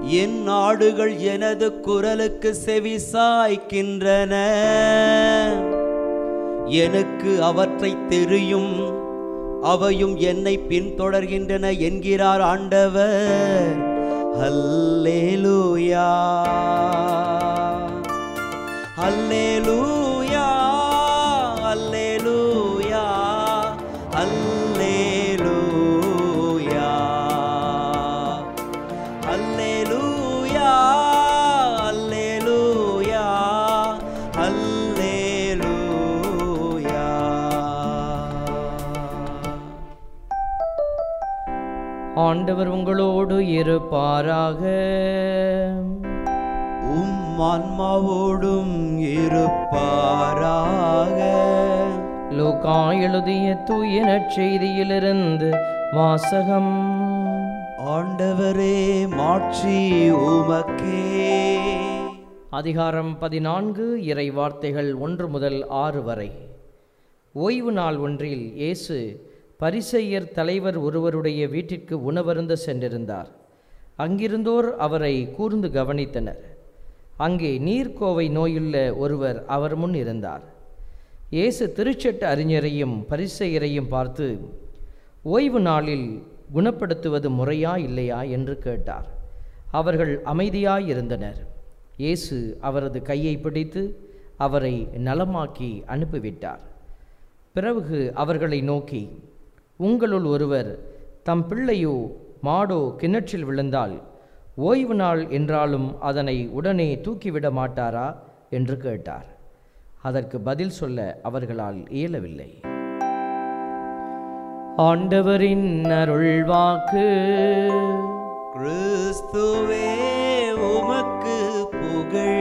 என் ஆடுகள் எனது குரலுக்கு செவி சாய்க்கின்றன எனக்கு அவற்றை தெரியும் அவையும் என்னை பின்தொடர்கின்றன என்கிறார் ஆண்டவர் ஹல்லேலூயா ஹல்லேலூயா ஹல்லேலூயா ஹல்லேலூயா ஹல்லேலூயா ஹல்லேலூயா ஹல்லேலூயா ஆண்டவர் உங்களோடு இருப்பாராக உம் ஆன்மாவோடும் இருப்பாராக லூக்கா எழுதிய தூய நற்செய்தியிலிருந்து வாசகம் ஆண்டவரே மாட்சி உமக்கே அதிகாரம் பதினான்கு இறை வார்த்தைகள் ஒன்று முதல் ஆறு வரை ஓய்வு நாள் ஒன்றில் இயேசு பரிசெயர் தலைவர் ஒருவருடைய வீட்டிற்கு உணவருந்த சென்றிருந்தார் அங்கிருந்தோர் அவரை கூர்ந்து கவனித்தனர் அங்கே நீர்க்கோவை நோயுள்ள ஒருவர் அவர் முன் இருந்தார் இயேசு திருச்சட்ட அறிஞரையும் பரிசெயரையும் பார்த்து ஓய்வு நாளில் குணப்படுத்துவது முறையா இல்லையா என்று கேட்டார் அவர்கள் அமைதியாயிருந்தனர் இயேசு அவரது கையை பிடித்து அவரை நலமாக்கி அனுப்பிவிட்டார் பிறகு அவர்களை நோக்கி உங்களுள் ஒருவர் தம் பிள்ளையோ மாடோ கிணற்றில் விழுந்தால் ஓய்வு நாள் என்றாலும் அதனை உடனே தூக்கிவிட மாட்டாரா என்று கேட்டார் அதற்கு பதில் சொல்ல அவர்களால் இயலவில்லை ஆண்டவரின் அருள்வாக்கு கிறிஸ்துவே உமக்கு புகழ்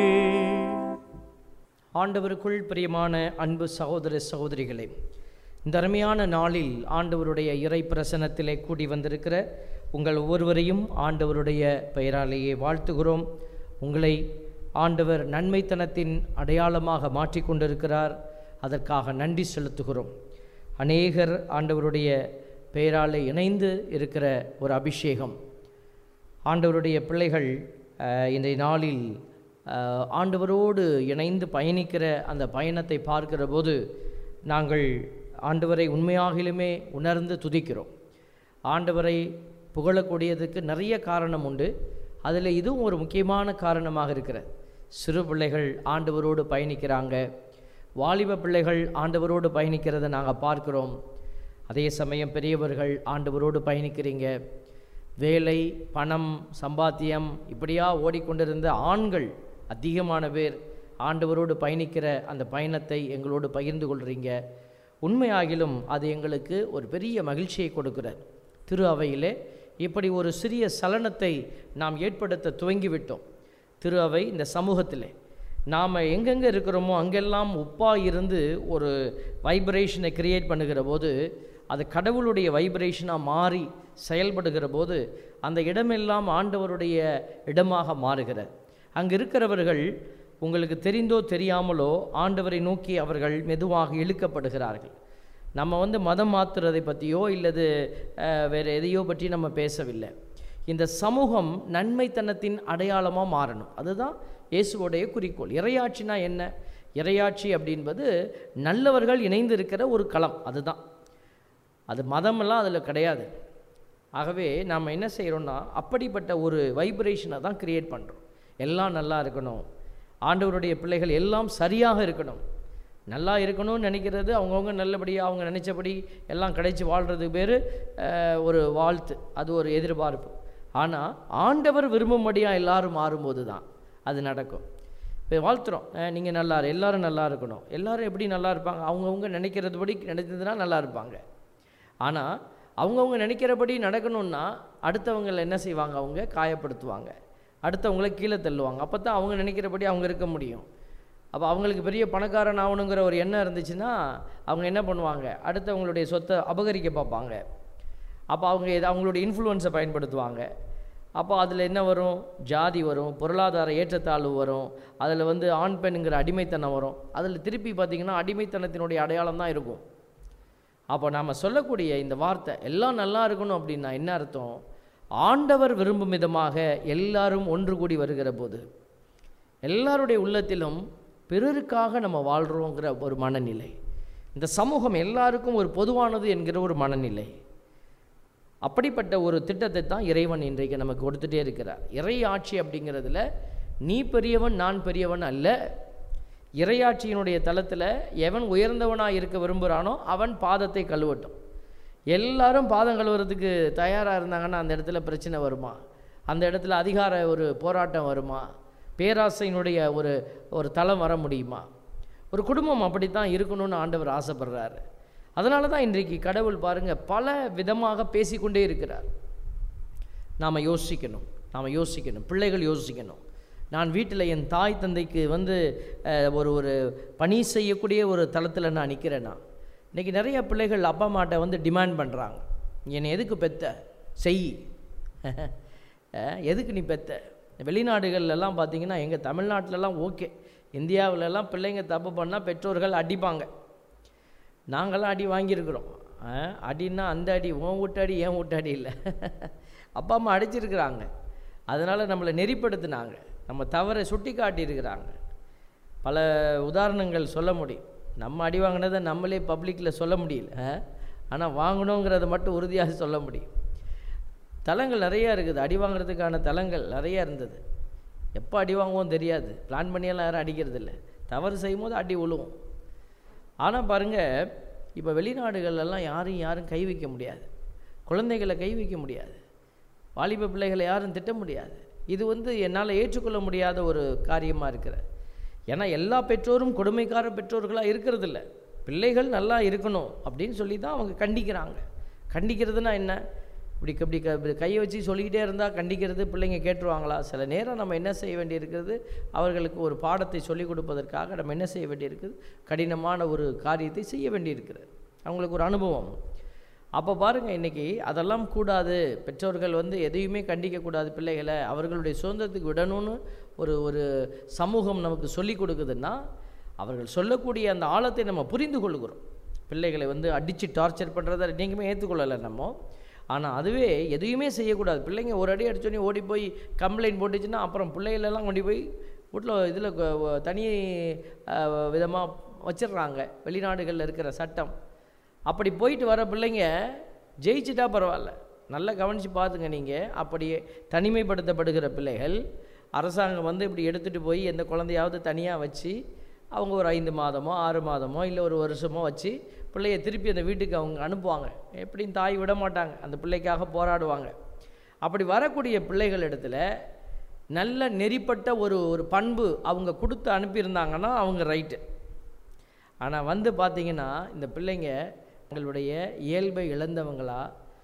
ஆண்டவருக்குள் பிரியமான அன்பு சகோதர சகோதரிகளே இந்த அருமையான நாளில் ஆண்டவருடைய இறை பிரசனத்திலே கூடி வந்திருக்கிற உங்கள் ஒவ்வொருவரையும் ஆண்டவருடைய பெயராலேயே வாழ்த்துகிறோம் உங்களை ஆண்டவர் நன்மைத்தனத்தின் அடையாளமாக மாற்றிக்கொண்டிருக்கிறார் அதற்காக நன்றி செலுத்துகிறோம் அநேகர் ஆண்டவருடைய பெயராலே இணைந்து இருக்கிற ஒரு அபிஷேகம் ஆண்டவருடைய பிள்ளைகள் அஹ், இன்றைய நாளில் அஹ், ஆண்டவரோடு இணைந்து பயணிக்கிற அந்த பயணத்தை பார்க்கிற போது நாங்கள் ஆண்டவரை உண்மையாகிலுமே உணர்ந்து துதிக்கிறோம் ஆண்டவரை புகழக்கூடியதுக்கு நிறைய காரணம் உண்டு அதில் இதுவும் ஒரு முக்கியமான காரணமாக இருக்கிறது சிறு பிள்ளைகள் ஆண்டவரோடு பயணிக்கிறாங்க வாலிப பிள்ளைகள் ஆண்டவரோடு பயணிக்கிறதை நாங்கள் பார்க்கிறோம் அதே சமயம் பெரியவர்கள் ஆண்டவரோடு பயணிக்கிறீங்க வேலை பணம் சம்பாத்தியம் இப்படியா ஓடிக்கொண்டிருந்த ஆண்கள் அதிகமான பேர் ஆண்டவரோடு பயணிக்கிற அந்த பயணத்தை எங்களோடு பகிர்ந்து கொள்கிறீங்க உண்மையாகிலும் அது எங்களுக்கு ஒரு பெரிய மகிழ்ச்சியை கொடுக்கிறார் திரு அவையிலே இப்படி ஒரு சிறிய சலனத்தை நாம் ஏற்படுத்த துவங்கிவிட்டோம் திரு அவை இந்த சமூகத்திலே நாம் எங்கெங்கே இருக்கிறோமோ அங்கெல்லாம் உப்பாக இருந்து ஒரு வைப்ரேஷனை கிரியேட் பண்ணுகிற போது அது கடவுளுடைய வைப்ரேஷனாக மாறி செயல்படுகிற போது அந்த இடமெல்லாம் ஆண்டவருடைய இடமாக மாறுகிறது அங்கே இருக்கிறவர்கள் உங்களுக்கு தெரிந்தோ தெரியாமலோ ஆண்டவரை நோக்கி அவர்கள் மெதுவாக இழுக்கப்படுகிறார்கள் நம்ம வந்து மதம் மாற்றுறதை பற்றியோ இல்லது அஹ், வேறு எதையோ பற்றி நம்ம பேசவில்லை இந்த சமூகம் நன்மைத்தனத்தின் அடையாளமாக மாறணும் அதுதான் இயேசுவோடைய குறிக்கோள் இறையாட்சினா என்ன இறையாட்சி அப்படின்பது நல்லவர்கள் இணைந்து இருக்கிற ஒரு களம் அதுதான் அது மதமெல்லாம் அதில் கிடையாது ஆகவே நாம் என்ன செய்கிறோம்னா அப்படிப்பட்ட ஒரு வைப்ரேஷனை தான் கிரியேட் பண்ணுறோம் எல்லாம் நல்லா இருக்கணும் ஆண்டவருடைய பிள்ளைகள் எல்லாம் சரியாக இருக்கணும் நல்லா இருக்கணும்னு நினைக்கிறது அவங்கவுங்க நல்லபடியாக அவங்க நினச்சபடி எல்லாம் கிடைச்சி வாழ்கிறது பேர் ஒரு வாழ்த்து அது ஒரு எதிர்பார்ப்பு ஆனால் ஆண்டவர் விரும்பும்படியாக எல்லாரும் மாறும்போது தான் அது நடக்கும் இப்போ வாழ்த்துறோம் நீங்கள் நல்லா இரு எல்லாரும் நல்லா இருக்கணும் எல்லாரும் எப்படி நல்லா இருப்பாங்க அவங்கவுங்க நினைக்கிறதுபடி நினைத்ததுனா நல்லா இருப்பாங்க ஆனால் அவங்கவுங்க நினைக்கிறபடி நடக்கணும்னா அடுத்தவங்களை என்ன செய்வாங்க அவங்க காயப்படுத்துவாங்க அடுத்தவங்கள கீழே தள்ளுவாங்க அப்போ தான் அவங்க நினைக்கிறபடி அவங்க இருக்க முடியும் அப்போ அவங்களுக்கு பெரிய பணக்காரன் ஆகணுங்கிற ஒரு எண்ணம் இருந்துச்சுன்னா அவங்க என்ன பண்ணுவாங்க அடுத்தவங்களுடைய சொத்தை அபகரிக்க பார்ப்பாங்க அப்போ அவங்க எது அவங்களுடைய இன்ஃப்ளூயன்ஸை பயன்படுத்துவாங்க அப்போ அதில் என்ன வரும் ஜாதி வரும் பொருளாதார ஏற்றத்தாழ்வு வரும் அதில் வந்து ஆண் பெண்ணுங்கிற அடிமைத்தனம் வரும் அதில் திருப்பி பார்த்திங்கன்னா அடிமைத்தனத்தினுடைய அடையாளம் தான் இருக்கும் அப்போ நாம் சொல்லக்கூடிய இந்த வார்த்தை எல்லாம் நல்லா இருக்கணும் அப்படின்னா என்ன அர்த்தம் ஆண்டவர் விரும்பும் விதமாக எல்லாரும் ஒன்று கூடி வருகிற போது எல்லாருடைய உள்ளத்திலும் பிறருக்காக நம்ம வாழ்கிறோங்கிற ஒரு மனநிலை இந்த சமூகம் எல்லாருக்கும் ஒரு பொதுவானது என்கிற ஒரு மனநிலை அப்படிப்பட்ட ஒரு திட்டத்தை தான் இறைவன் இன்றைக்கு நமக்கு கொடுத்துட்டே இருக்கிறார் இறை ஆட்சி அப்படிங்கிறதுல நீ பெரியவன் நான் பெரியவன் அல்ல இறையாட்சியினுடைய தளத்தில் எவன் உயர்ந்தவனாக இருக்க விரும்புகிறானோ அவன் பாதத்தை கழுவட்டும் எல்லாரும் பாதம் கழுவுறதுக்கு தயாராக இருந்தாங்கன்னா அந்த இடத்துல பிரச்சனை வருமா அந்த இடத்துல அதிகார ஒரு போராட்டம் வருமா பேராசையினுடைய ஒரு ஒரு தளம் வர முடியுமா ஒரு குடும்பம் அப்படித்தான் இருக்கணும்னு ஆண்டவர் ஆசைப்படுறாரு அதனால தான் இன்றைக்கு கடவுள் பாருங்கள் பல விதமாக பேசிக்கொண்டே இருக்கிறார் நாம் யோசிக்கணும் நாம் யோசிக்கணும் பிள்ளைகள் யோசிக்கணும் நான் வீட்டில் என் தாய் தந்தைக்கு வந்து அஹ், ஒரு ஒரு பணி செய்யக்கூடிய ஒரு தளத்தில் நான் நிற்கிறேன்னா இன்றைக்கி நிறைய பிள்ளைகள் அப்பா அம்மாட்ட வந்து டிமாண்ட் பண்ணுறாங்க என்னை எதுக்கு பெத்த செய் அஹ், எதுக்கு நீ பெத்த வெளிநாடுகள்லாம் பார்த்தீங்கன்னா எங்கள் தமிழ்நாட்டிலலாம் ஓகே இந்தியாவிலலாம் பிள்ளைங்க தப்பு பண்ணால் பெற்றோர்கள் அடிப்பாங்க நாங்களாம் அடி வாங்கியிருக்கிறோம் ஆ, அடின்னா அந்த அடி உன் வீட்டு அடி என் வீட்டு அடி இல்லை அப்பா அம்மா அடிச்சிருக்கிறாங்க அதனால் நம்மளை நெறிப்படுத்தினாங்க நம்ம தவறை சுட்டி காட்டியிருக்கிறாங்க பல உதாரணங்கள் சொல்ல முடியும் நம்ம அடி வாங்கினதை நம்மளே பப்ளிக்கில் சொல்ல முடியல ஆனால் வாங்கணுங்கிறத மட்டும் உறுதியாக சொல்ல முடியும் தலங்கள் நிறையா இருக்குது அடி வாங்குறதுக்கான தலங்கள் நிறையா இருந்தது எப்போ அடி வாங்குவோம் தெரியாது பிளான் பண்ணியெல்லாம் யாரும் அடிக்கிறது இல்லை தவறு செய்யும்போது அடி விழுவும் ஆனால் பாருங்கள் இப்போ வெளிநாடுகள்லாம் யாரையும் யாரும் கை வைக்க முடியாது குழந்தைகளை கை வைக்க முடியாது வாலிப பிள்ளைகளை யாரும் திட்ட முடியாது இது வந்து என்னால் ஏற்றுக்கொள்ள முடியாத ஒரு காரியமாக இருக்கிற ஏன்னா எல்லா பெற்றோரும் கொடுமைக்கார பெற்றோர்களாக இருக்கிறதில்ல பிள்ளைகள் நல்லா இருக்கணும் அப்படின்னு சொல்லி தான் அவங்க கண்டிக்கிறாங்க கண்டிக்கிறதுனா என்ன இப்படி இப்படி க- இப்படி கையை வச்சு சொல்லிக்கிட்டே இருந்தால் கண்டிக்கிறது பிள்ளைங்க கேட்டுருவாங்களா சில நேரம் நம்ம என்ன செய்ய வேண்டியிருக்கிறது அவர்களுக்கு ஒரு பாடத்தை சொல்லிக் கொடுப்பதற்காக நம்ம என்ன செய்ய வேண்டியிருக்குது கடினமான ஒரு காரியத்தை செய்ய வேண்டியிருக்கிறது அவங்களுக்கு ஒரு அனுபவம் அப்போ பாருங்கள் இன்றைக்கி அதெல்லாம் கூடாது பெற்றோர்கள் வந்து எதையுமே கண்டிக்கக்கூடாது பிள்ளைகளை அவர்களுடைய சுதந்திரத்துக்கு விடணும்னு ஒரு ஒரு சமூகம் நமக்கு சொல்லிக் கொடுக்குதுன்னா அவர்கள் சொல்லக்கூடிய அந்த ஆழத்தை நம்ம புரிந்து கொள்கிறோம் பிள்ளைகளை வந்து அடித்து டார்ச்சர் பண்ணுறத நீங்களுமே ஏற்றுக்கொள்ளலை நம்ம ஆனால் அதுவே எதையுமே செய்யக்கூடாது பிள்ளைங்க ஒரு அடி அடிச்சோடனே ஓடி போய் கம்ப்ளைண்ட் போட்டுச்சுன்னா அப்புறம் பிள்ளைகளெல்லாம் கொண்டு போய் வீட்டில் இதில் தனி விதமாக வச்சிடுறாங்க வெளிநாடுகளில் இருக்கிற சட்டம் அப்படி போயிட்டு வர பிள்ளைங்க ஜெயிச்சிட்டா பரவாயில்ல நல்லா கவனித்து பார்த்துங்க நீங்கள் அப்படியே தனிமைப்படுத்தப்படுகிற பிள்ளைகள் அரசாங்கம் வந்து இப்படி எடுத்துகிட்டு போய் எந்த குழந்தையாவது தனியாக வச்சு அவங்க ஒரு ஐந்து மாதமோ ஆறு மாதமோ இல்லை ஒரு வருஷமோ வச்சு பிள்ளைய திருப்பி அந்த வீட்டுக்கு அவங்க அனுப்புவாங்க எப்படியும் தாய் விட மாட்டாங்க அந்த பிள்ளைக்காக போராடுவாங்க அப்படி வரக்கூடிய பிள்ளைகள் இடத்துல நல்ல நெறிப்பட்ட ஒரு ஒரு பண்பு அவங்க கொடுத்து அனுப்பியிருந்தாங்கன்னா அவங்க ரைட்டு ஆனால் வந்து பார்த்தீங்கன்னா இந்த பிள்ளைங்க தங்களுடைய இயல்பை இழந்தவங்களா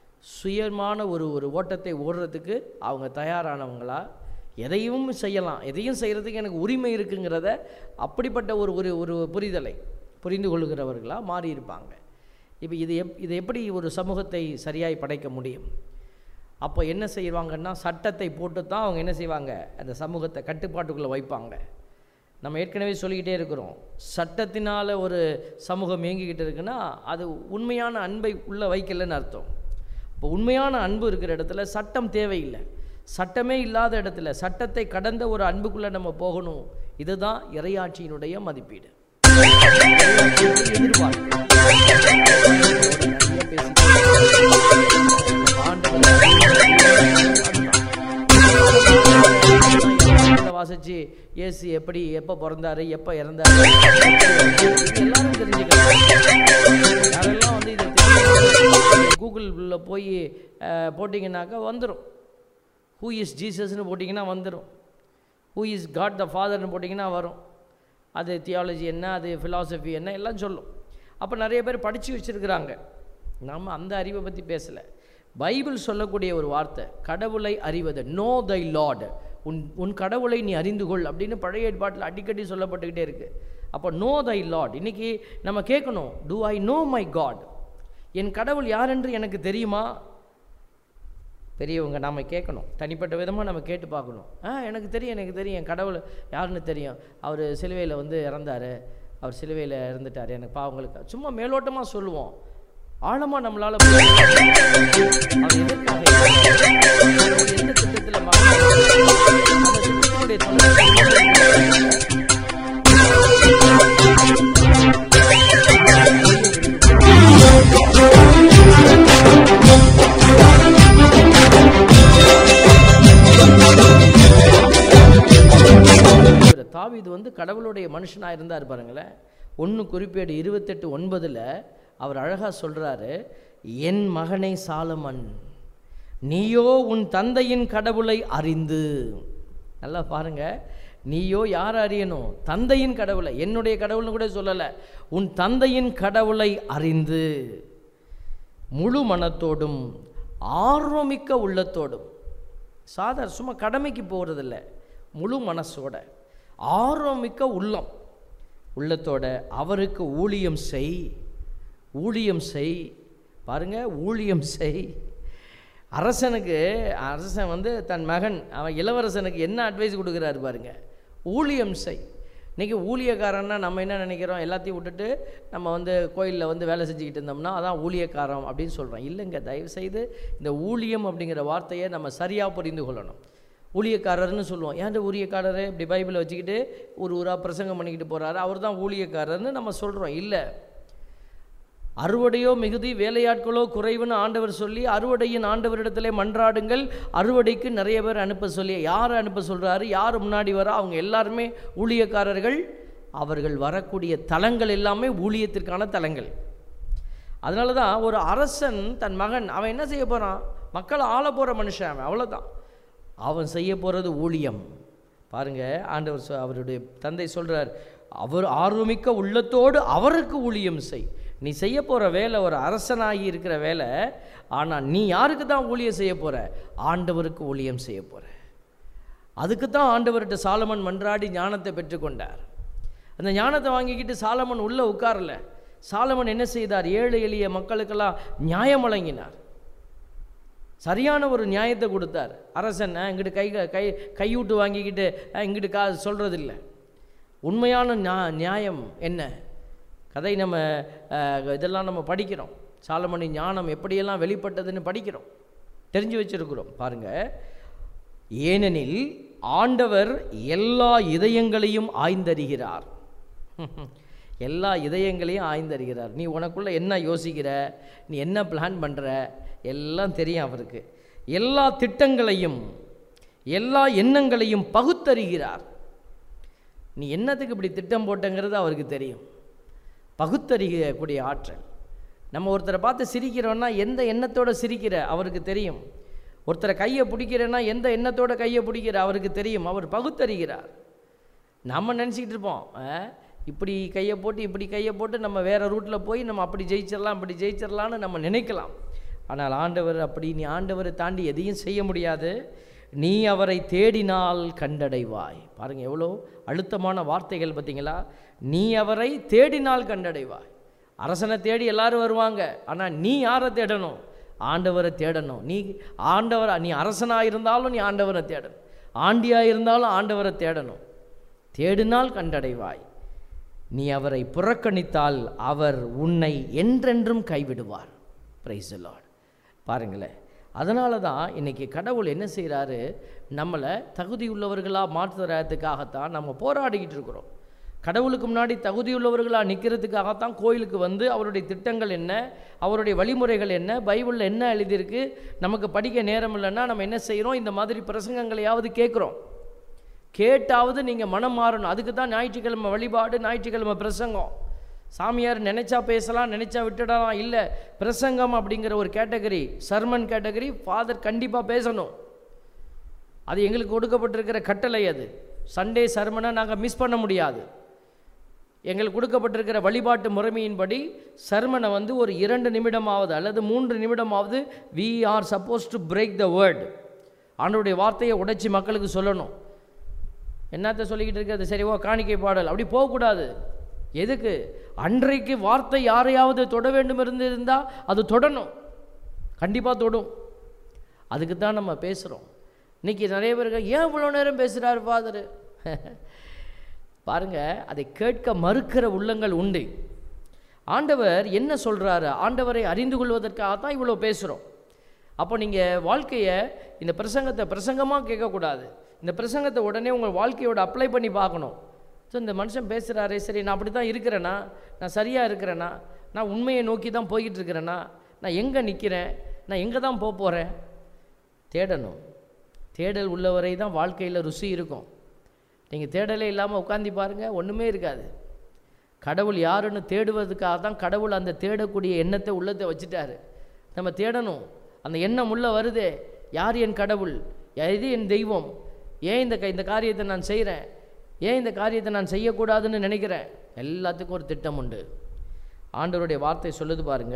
சுயமான ஒரு ஒரு ஓட்டத்தை ஓடுறதுக்கு அவங்க தயாரானவங்களா எதையும் செய்யலாம் எதையும் செய்கிறதுக்கு எனக்கு உரிமை இருக்குங்கிறத அப்படிப்பட்ட ஒரு ஒரு ஒரு புரிதலை புரிந்து கொள்கிறவர்களாக மாறி இருப்பாங்க இப்போ இது எப் இது எப்படி ஒரு சமூகத்தை சரியாய் படைக்க முடியும் அப்போ என்ன செய்வாங்கன்னா சட்டத்தை போட்டு தான் அவங்க என்ன செய்வாங்க அந்த சமூகத்தை கட்டுப்பாட்டுக்குள்ளே வைப்பாங்க நம்ம ஏற்கனவே சொல்லிக்கிட்டே இருக்கிறோம் சட்டத்தினால் ஒரு சமூகம் இயங்கிக்கிட்டு இருக்குன்னா அது உண்மையான அன்பை உள்ளே வைக்கலன்னு அர்த்தம் இப்போ உண்மையான அன்பு இருக்கிற இடத்துல சட்டம் தேவையில்லை சட்டமே இல்லாத இடத்துல சட்டத்தை கடந்த ஒரு அன்புக்குள்ளே நம்ம போகணும் இதுதான் இறையாட்சியினுடைய மதிப்பீடு எதிர்பார்ப்பு நிறைய பேசிக்கிட்டு வாசிச்சு இயேசு எப்படி எப்போ பிறந்தாரு எப்போ இறந்தாரு இது எல்லாரும் தெரிஞ்சுக்கலாம் யாரெல்லாம் வந்து இதை தெரிஞ்சுக்கணும் கூகுளில் போய் அஹ், போட்டிங்கன்னாக்கா வந்துடும் ஹூ இஸ் ஜீசஸ்னு போட்டிங்கன்னா வந்துடும் ஹூ இஸ் காட் த ஃபாதர்னு போட்டிங்கன்னா வரும் அது தியாலஜி என்ன அது ஃபிலாசபி என்ன எல்லாம் சொல்லும் அப்போ நிறைய பேர் படித்து வச்சுருக்கிறாங்க நம்ம அந்த அறிவை பற்றி பேசலை பைபிள் சொல்லக்கூடிய ஒரு வார்த்தை கடவுளை அறிவது நோ தை லார்ட் உன் உன் கடவுளை நீ அறிந்து கொள் அப்படின்னு பழைய ஏற்பாட்டில் அடிக்கடி சொல்லப்பட்டுக்கிட்டே இருக்குது அப்போ நோ தை லார்ட் இன்றைக்கி நம்ம கேட்கணும் do I know my God என் கடவுள் யாரென்று எனக்கு தெரியுமா பெரியவங்க நாம் கேட்கணும் தனிப்பட்ட விதமாக நம்ம கேட்டு பார்க்கணும் ஆ எனக்கு தெரியும் எனக்கு தெரியும் என் கடவுள் யாருன்னு தெரியும் அவர் சிலுவையில் வந்து இறந்தார் அவர் சிலுவையில் இறந்துட்டார் எனக்கு பாவங்களுக்கு சும்மா மேலோட்டமாக சொல்லுவோம் ஆழமா நம்மளால புரிய முடியும். அவர் எதற்காக இருக்கிறார்? கடவுள் எந்த திட்டத்துல மகன் அந்த திட்டத்தினுடைய தொடர்ச்சி என்ன? இவர் தாவீது வந்து கடவுளுடைய மனுஷனாக இருந்தார் பாருங்களேன் ஒன்று குறிப்பேடு இருபத்தெட்டு ஒன்பதில் அவர் அழகாக சொல்கிறாரு என் மகனை சாலமன் நீயோ உன் தந்தையின் கடவுளை அறிந்து நல்லா பாருங்க நீயோ யார் அறியணும் தந்தையின் கடவுளை என்னுடைய கடவுள்னு கூட சொல்லலை உன் தந்தையின் கடவுளை அறிந்து முழு மனத்தோடும் ஆர்வமிக்க உள்ளத்தோடும் சாதாரண சும்மா கடமைக்கு போகிறதில்ல முழு மனசோட ஆர்வமிக்க உள்ளம் உள்ளத்தோட அவருக்கு ஊழியம் செய் ஊழியம் செய் பாருங்க ஊழியம் செய் அரசனுக்கு அரசன் வந்து தன் மகன் அவன் இளவரசனுக்கு என்ன அட்வைஸ் கொடுக்குறாரு பாருங்க ஊழியம் செய் இன்றைக்கி ஊழியக்காரன்னா நம்ம என்ன நினைக்கிறோம் எல்லாத்தையும் விட்டுட்டு நம்ம வந்து கோயிலில் வந்து வேலை செஞ்சுக்கிட்டு இருந்தோம்னா அதான் ஊழியக்காரன் அப்படின்னு சொல்கிறோம் இல்லைங்க தயவு செய்து இந்த ஊழியம் அப்படிங்கிற வார்த்தையை நம்ம சரியாக புரிந்து கொள்ளணும் ஊழியக்காரர்னு சொல்லுவோம் ஏன்டா ஊழியக்காரர் இப்படி பைபிளை வச்சுக்கிட்டு ஒரு ஊராக பிரசங்கம் பண்ணிக்கிட்டு போகிறாரு அவர் தான் ஊழியக்காரர்னு நம்ம சொல்கிறோம் இல்லை அறுவடையோ மிகுதி வேலையாட்களோ குறைவுன்னு ஆண்டவர் சொல்லி அறுவடையின் ஆண்டவரிடத்திலே மன்றாடுங்கள் அறுவடைக்கு நிறைய பேர் அனுப்ப சொல்லி யார் அனுப்ப சொல்கிறாரு யார் முன்னாடி வரா அவங்க எல்லாருமே ஊழியக்காரர்கள் அவர்கள் வரக்கூடிய தலங்கள் எல்லாமே ஊழியத்திற்கான தலங்கள் அதனால தான் ஒரு அரசன் தன் மகன் அவன் என்ன செய்ய போகிறான் மக்களை ஆள போகிற மனுஷன் அவன் அவ்வளோதான் அவன் செய்ய போகிறது ஊழியம் பாருங்க ஆண்டவர் சொ- அவருடைய தந்தை சொல்றார் அவர் ஆர்வமிக்க உள்ளத்தோடு அவருக்கு ஊழியம் செய் நீ செய்ய போகிற வேலை ஒரு அரசனாகி இருக்கிற வேலை ஆனால் நீ யாருக்கு தான் ஊழியம் செய்ய போகிற ஆண்டவருக்கு ஊழியம் செய்ய போகிற அதுக்கு தான் ஆண்டவர்கிட்ட சாலமன் மன்றாடி ஞானத்தை பெற்றுக்கொண்டார் அந்த ஞானத்தை வாங்கிக்கிட்டு சாலமன் உள்ளே உட்காரல சாலமன் என்ன செய்தார் ஏழை எளிய மக்களுக்கெல்லாம் நியாயம் வழங்கினார் சரியான ஒரு நியாயத்தை கொடுத்தார் அரசன் அஹ், இங்கிட்டு கை கை கையூட்டு வாங்கிக்கிட்டு அஹ், இங்கிட்டு கா சொல்கிறதில்ல உண்மையான நியா- நியாயம் என்ன கதை நம்ம அஹ், இதெல்லாம் நம்ம படிக்கிறோம் சாலமணி ஞானம் எப்படியெல்லாம் வெளிப்பட்டதுன்னு படிக்கிறோம் தெரிஞ்சு வச்சிருக்கிறோம் பாருங்க ஏனெனில் ஆண்டவர் எல்லா இதயங்களையும் ஆய்ந்தறிகிறார் எல்லா இதயங்களையும் ஆய்ந்தறிகிறார் நீ உனக்குள்ள என்ன யோசிக்கிற நீ என்ன பிளான் பண்ணுற எல்லாம் தெரியும் அவருக்கு எல்லா திட்டங்களையும் எல்லா எண்ணங்களையும் பகுத்தறிகிறார் நீ என்னத்துக்கு இப்படி திட்டம் போட்டங்கிறது அவருக்கு தெரியும் பகுத்தறியக்கூடிய ஆற்றல் நம்ம ஒருத்தரை பார்த்து சிரிக்கிறோன்னா எந்த எண்ணத்தோட சிரிக்கிற அவருக்கு தெரியும் ஒருத்தரை கையை பிடிக்கிறேன்னா எந்த எண்ணத்தோட கையை பிடிக்கிற அவருக்கு தெரியும் அவர் பகுத்தறிகிறார் நம்ம நினச்சிக்கிட்டு இருப்போம் ஆ, இப்படி கையை போட்டு இப்படி கையை போட்டு நம்ம வேறு ரூட்டில் போய் நம்ம அப்படி ஜெயிச்சிடலாம் இப்படி ஜெயிச்சிடலாம்னு நம்ம நினைக்கலாம் ஆனால் ஆண்டவர் அப்படி நீ ஆண்டவரை தாண்டி எதையும் செய்ய முடியாது நீ அவரை தேடினால் கண்டடைவாய் பாருங்கள் எவ்வளோ அழுத்தமான வார்த்தைகள் பார்த்தீங்களா நீ அவரை தேடினால் கண்டடைவாய் அரசனை தேடி எல்லாரும் வருவாங்க ஆனால் நீ யாரை தேடணும் ஆண்டவரை தேடணும் நீ ஆண்டவரை நீ அரசனாக இருந்தாலும் நீ ஆண்டவரை தேடணும் ஆண்டியாக இருந்தாலும் ஆண்டவரை தேடணும் தேடினால் கண்டடைவாய் நீ அவரை புறக்கணித்தால் அவர் உன்னை என்றென்றும் கைவிடுவார் பிரைஸ் லார்ட் பாருங்களேன் அதனால தான் இன்றைக்கி கடவுள் என்ன செய்கிறாரு நம்மளை தகுதியுள்ளவர்களாக மாற்றுறதுக்காகத்தான் நம்ம போராடிக்கிட்டு இருக்கிறோம் கடவுளுக்கு முன்னாடி தகுதியுள்ளவர்களாக நிற்கிறதுக்காகத்தான் கோயிலுக்கு வந்து அவருடைய திட்டங்கள் என்ன அவருடைய வழிமுறைகள் என்ன பைபிளில் என்ன எழுதியிருக்கு நமக்கு படிக்க நேரம் இல்லைன்னா நம்ம என்ன செய்கிறோம் இந்த மாதிரி பிரசங்கங்களையாவது கேட்குறோம் கேட்டாவது நீங்கள் மனம் மாறணும் அதுக்கு தான் ஞாயிற்றுக்கிழமை வழிபாடு ஞாயிற்றுக்கிழமை பிரசங்கம் சாமியார் நினைச்சா பேசலாம் நினைச்சா விட்டுடலாம் இல்லை பிரசங்கம் அப்படிங்கிற ஒரு கேட்டகரி சர்மன் கேட்டகரி ஃபாதர் கண்டிப்பாக பேசணும் அது எங்களுக்கு கொடுக்கப்பட்டிருக்கிற கட்டளை அது சண்டே சர்மனை நாங்கள் மிஸ் பண்ண முடியாது எங்களுக்கு கொடுக்கப்பட்டிருக்கிற வழிபாட்டு முறைமையின்படி சர்மனை வந்து ஒரு இரண்டு நிமிடமாவது அல்லது மூன்று நிமிடமாவது we are supposed to break the word ஆண்டவருடைய வார்த்தையை உடைச்சி மக்களுக்கு சொல்லணும் என்னத்த சொல்லிக்கிட்டு இருக்கிறது சரி ஓ காணிக்கை பாடல் அப்படி போகக்கூடாது எதுக்கு அன்றைக்கு வார்த்தை யாரையாவது தொட வேண்டும் இருந்து இருந்தால் அது தொடணும் கண்டிப்பாக தொடும் அதுக்கு தான் நம்ம பேசுகிறோம் இன்னைக்கு நிறைய பேருக்கு ஏன் இவ்வளோ நேரம் பேசுகிறாரு ஃபாதரு பாருங்க அதை கேட்க மறுக்கிற உள்ளங்கள் உண்டு ஆண்டவர் என்ன சொல்கிறாரு ஆண்டவரை அறிந்து கொள்வதற்காக தான் இவ்வளோ பேசுகிறோம் அப்போ நீங்கள் வாழ்க்கையை இந்த பிரசங்கத்தை பிரசங்கமாக கேட்கக்கூடாது இந்த பிரசங்கத்தை உடனே உங்கள் வாழ்க்கையோட அப்ளை பண்ணி பார்க்கணும் ஸோ இந்த மனுஷன் பேசுகிறாரே சரி நான் அப்படி தான் இருக்கிறேனா நான் சரியாக இருக்கிறேனா நான் உண்மையை நோக்கி தான் போய்கிட்டு இருக்கிறேனா நான் எங்கே நிற்கிறேன் நான் எங்கே தான் போக போகிறேன் தேடணும் தேடல் உள்ளவரை தான் வாழ்க்கையில் ருசி இருக்கும் நீங்கள் தேடலே இல்லாமல் உட்காந்து பாருங்கள் ஒன்றுமே இருக்காது கடவுள் யாருன்னு தேடுவதுக்காக தான் கடவுள் அந்த தேடக்கூடிய எண்ணத்தை உள்ளத்தை வச்சுட்டாரு நம்ம தேடணும் அந்த எண்ணம் உள்ள வருதே யார் என் கடவுள் எது என் தெய்வம் ஏன் இந்த க- இந்த காரியத்தை நான் செய்கிறேன் ஏன் இந்த காரியத்தை நான் செய்யக்கூடாதுன்னு நினைக்கிறேன் எல்லாத்துக்கும் ஒரு திட்டம் உண்டு ஆண்டவருடைய வார்த்தை சொல்லுது பாருங்க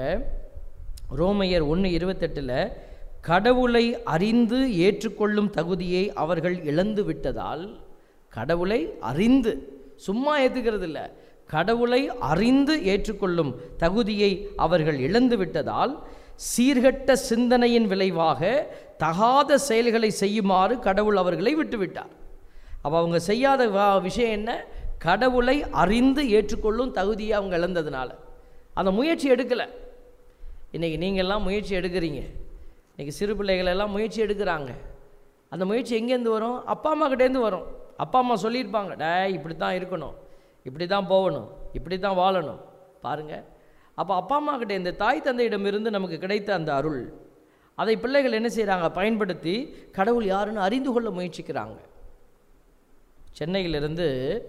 ரோமையர் ஒன்று இருபத்தெட்டில் கடவுளை அறிந்து ஏற்றுக்கொள்ளும் தகுதியை அவர்கள் இழந்து விட்டதால் கடவுளை அறிந்து சும்மா ஏற்றுக்கிறது இல்லை கடவுளை அறிந்து ஏற்றுக்கொள்ளும் தகுதியை அவர்கள் இழந்து விட்டதால் சீர்கெட்ட சிந்தனையின் விளைவாக தகாத செயல்களை செய்யுமாறு கடவுள் அவர்களை விட்டுவிட்டார் அப்போ அவங்க செய்யாத வா- விஷயம் என்ன கடவுளை அறிந்து ஏற்றுக்கொள்ளும் தகுதியை அவங்க இழந்ததுனால அந்த முயற்சி எடுக்கலை இன்றைக்கி நீங்கள்லாம் முயற்சி எடுக்கிறீங்க இன்றைக்கி சிறு பிள்ளைகள் எல்லாம் முயற்சி எடுக்கிறாங்க அந்த முயற்சி எங்கேருந்து வரும் அப்பா அம்மா கிட்டேருந்து வரும் அப்பா அம்மா சொல்லியிருப்பாங்க டேய் இப்படி தான் இருக்கணும் இப்படி தான் போகணும் இப்படி தான் வாழணும் பாருங்கள் அப்போ அப்பா அம்மா கிட்ட இந்த தாய் தந்தையிடமிருந்து நமக்கு கிடைத்த அந்த அருள் அதை பிள்ளைகள் என்ன செய்கிறாங்க பயன்படுத்தி கடவுள் யாருன்னு அறிந்து கொள்ள முயற்சிக்கிறாங்க சென்னையிலிருந்து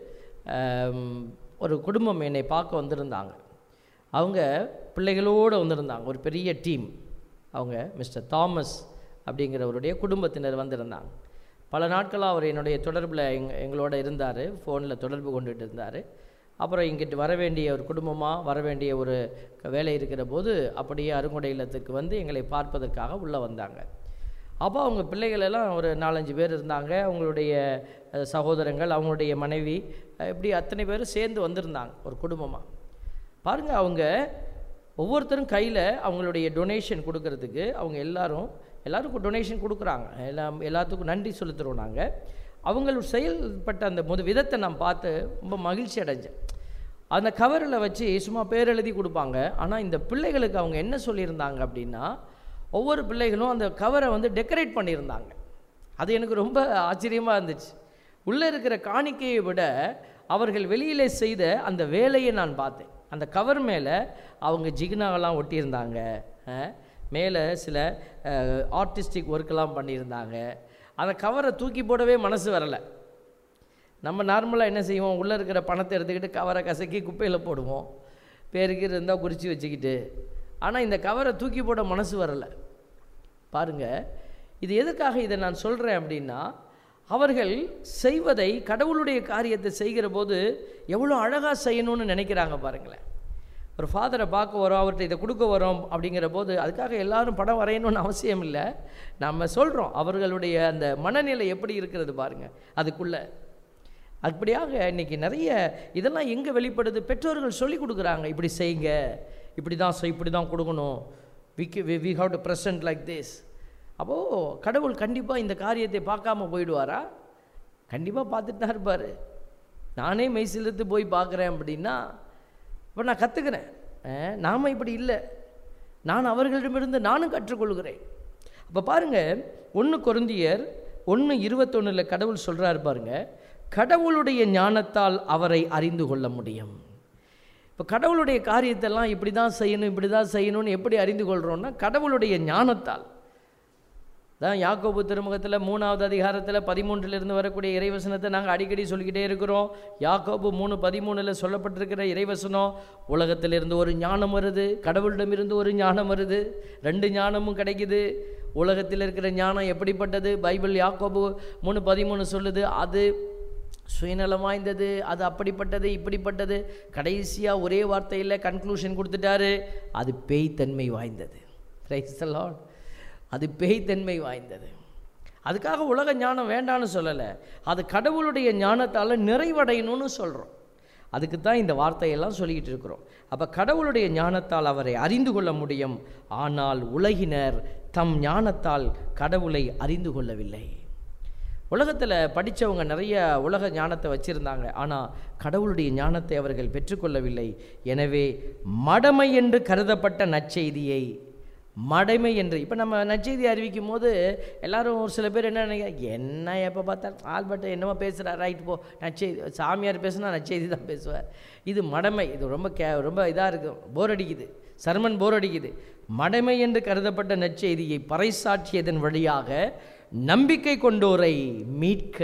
ஆம், ஒரு குடும்பம் என்னை பார்க்க வந்திருந்தாங்க அவங்க பிள்ளைகளோடு வந்திருந்தாங்க ஒரு பெரிய டீம் அவங்க மிஸ்டர் தாமஸ் அப்படிங்கிறவருடைய குடும்பத்தினர் வந்திருந்தாங்க பல நாட்களாக அவர் என்னுடைய தொடர்பில் எங் எங்களோட இருந்தார் ஃபோனில் தொடர்பு கொண்டுட்டு இருந்தார் அப்புறம் இங்கிட்டு வர வேண்டிய ஒரு குடும்பமாக வர வேண்டிய ஒரு க- வேலை இருக்கிற போது அப்படியே அருங்குடை இல்லத்துக்கு வந்து எங்களை பார்ப்பதற்காக உள்ளே வந்தாங்க அப்போ அவங்க பிள்ளைகள் எல்லாம் ஒரு நாலஞ்சு பேர் இருந்தாங்க அவங்களுடைய அஹ், சகோதரங்கள் அவங்களுடைய மனைவி அஹ், இப்படி அத்தனை பேரும் சேர்ந்து வந்திருந்தாங்க ஒரு குடும்பமாக பாருங்கள் அவங்க ஒவ்வொருத்தரும் கையில் அவங்களுடைய டொனேஷன் கொடுக்கறதுக்கு அவங்க எல்லாரும் எல்லாருக்கும் டொனேஷன் கொடுக்குறாங்க எல்லாம் எல்லாத்துக்கும் நன்றி செலுத்துகிறோம் நாங்கள் அவங்க செயல்பட்ட அந்த முத விதத்தை நான் பார்த்து ரொம்ப மகிழ்ச்சி அடைஞ்சேன் அந்த கவரில் வச்சு சும்மா பேர் எழுதி கொடுப்பாங்க ஆனால் இந்த பிள்ளைகளுக்கு அவங்க என்ன சொல்லியிருந்தாங்க அப்படின்னா ஒவ்வொரு பிள்ளைகளும் அந்த கவரை வந்து டெக்கரேட் பண்ணியிருந்தாங்க அது எனக்கு ரொம்ப ஆச்சரியமாக இருந்துச்சு உள்ளே இருக்கிற காணிக்கையை விட அவர்கள் வெளியிலே செய்த அந்த வேலையை நான் பார்த்தேன் அந்த கவர் மேலே அவங்க ஜிகினாவெல்லாம் ஒட்டியிருந்தாங்க அஹ், மேலே சில ஆர்டிஸ்டிக் ஒர்க்கெல்லாம் பண்ணியிருந்தாங்க அந்த கவரை தூக்கி போடவே மனசு வரலை நம்ம நார்மலாக என்ன செய்வோம் உள்ளே இருக்கிற பணத்தை எடுத்துக்கிட்டு கவரை கசக்கி குப்பையில் போடுவோம் பேருக்கு இருந்தால் குறித்து வச்சுக்கிட்டு ஆனால் இந்த கவரை தூக்கி போட மனசு வரலை பாருங்க இது எதுக்காக இதை நான் சொல்கிறேன் அப்படின்னா அவர்கள் செய்வதை கடவுளுடைய காரியத்தை செய்கிற போது எவ்வளோ அழகாக செய்யணும்னு நினைக்கிறாங்க பாருங்களேன் ஒரு ஃபாதரை பார்க்க வரோம் அவர்கிட்ட இதை கொடுக்க வரோம் அப்படிங்கிற போது அதுக்காக எல்லாரும் படம் வரையணும்னு அவசியம் இல்லை நம்ம சொல்கிறோம் அவர்களுடைய அந்த மனநிலை எப்படி இருக்கிறது பாருங்கள் அதுக்குள்ளே அப்படியாக இன்னைக்கு நிறைய இதெல்லாம் எங்கே வெளிப்படுது பெற்றோர்கள் சொல்லி கொடுக்குறாங்க இப்படி செய்யுங்க இப்படி தான் செய் இப்படி தான் கொடுக்கணும் we we have to present like this அப்போது கடவுள் கண்டிப்பாக இந்த காரியத்தை பார்க்காம போயிடுவாரா கண்டிப்பாக பார்த்துட்டு தான் இருப்பார் நானே மெய்சிலுத்து போய் பார்க்குறேன் அப்படின்னா இப்போ நான் கற்றுக்கிறேன் நாம் இப்படி இல்லை நான் அவர்களிடமிருந்து நானும் கற்றுக்கொள்கிறேன் அப்போ பாருங்கள் ஒன்று கொருந்தியர் ஒன்று இருபத்தொன்னில் கடவுள் சொல்கிறாரு பாருங்க கடவுளுடைய ஞானத்தால் அவரை அறிந்து கொள்ள முடியும் இப்போ கடவுளுடைய காரியத்தெல்லாம் இப்படி தான் செய்யணும் இப்படி தான் செய்யணும்னு எப்படி அறிந்து கொள்கிறோன்னா கடவுளுடைய ஞானத்தால் தான் யாக்கோபு திருமுகத்தில் மூணாவது அதிகாரத்தில் பதிமூன்றிலிருந்து வரக்கூடிய இறைவசனத்தை நாங்கள் அடிக்கடி சொல்லிக்கிட்டே இருக்கிறோம் யாக்கோபு மூணு பதிமூணில் சொல்லப்பட்டிருக்கிற இறைவசனம் உலகத்திலிருந்து ஒரு ஞானம் வருது கடவுளிடமிருந்து ஒரு ஞானம் வருது ரெண்டு ஞானமும் கிடைக்குது உலகத்தில் இருக்கிற ஞானம் எப்படிப்பட்டது பைபிள் யாக்கோபு மூணு பதிமூணு சொல்லுது அது சுயநலம் வாய்ந்தது அது அப்படிப்பட்டது இப்படிப்பட்டது கடைசியாக ஒரே வார்த்தையில் கன்க்ளூஷன் கொடுத்துட்டாரு அது பேய்த்தன்மை வாய்ந்தது Praise the Lord. அது பேய்த்தன்மை வாய்ந்தது அதுக்காக உலக ஞானம் வேண்டான்னு சொல்லலை அது கடவுளுடைய ஞானத்தால் நிறைவடையணும்னு சொல்கிறோம் அதுக்கு தான் இந்த வார்த்தையெல்லாம் சொல்லிக்கிட்டு இருக்கிறோம் அப்போ கடவுளுடைய ஞானத்தால் அவரை அறிந்து கொள்ள முடியும் ஆனால் உலகினர் தம் ஞானத்தால் கடவுளை அறிந்து கொள்ளவில்லை உலகத்தில் படித்தவங்க நிறைய உலக ஞானத்தை வச்சுருந்தாங்க ஆனால் கடவுளுடைய ஞானத்தை அவர்கள் பெற்றுக்கொள்ளவில்லை எனவே மடமை என்று கருதப்பட்ட நற்செய்தியை மடமை என்று இப்போ நம்ம நற்செய்தி அறிவிக்கும் போது எல்லாரும் ஒரு சில பேர் என்ன நினைக்க என்ன எப்போ பார்த்தா ஆல்பர்ட் என்னமோ பேசுகிறார் ரைட் போ நற்செய்தி சாமியார் பேசுனா நற்செய்தி தான் பேசுவார் இது மடமை இது ரொம்ப கே ரொம்ப இதாக இருக்கும் போர் அடிக்குது சர்மன் போர் அடிக்குது மடமை என்று கருதப்பட்ட நற்செய்தியை பறைசாற்றியதன் வழியாக நம்பிக்கை கொண்டோரை மீட்க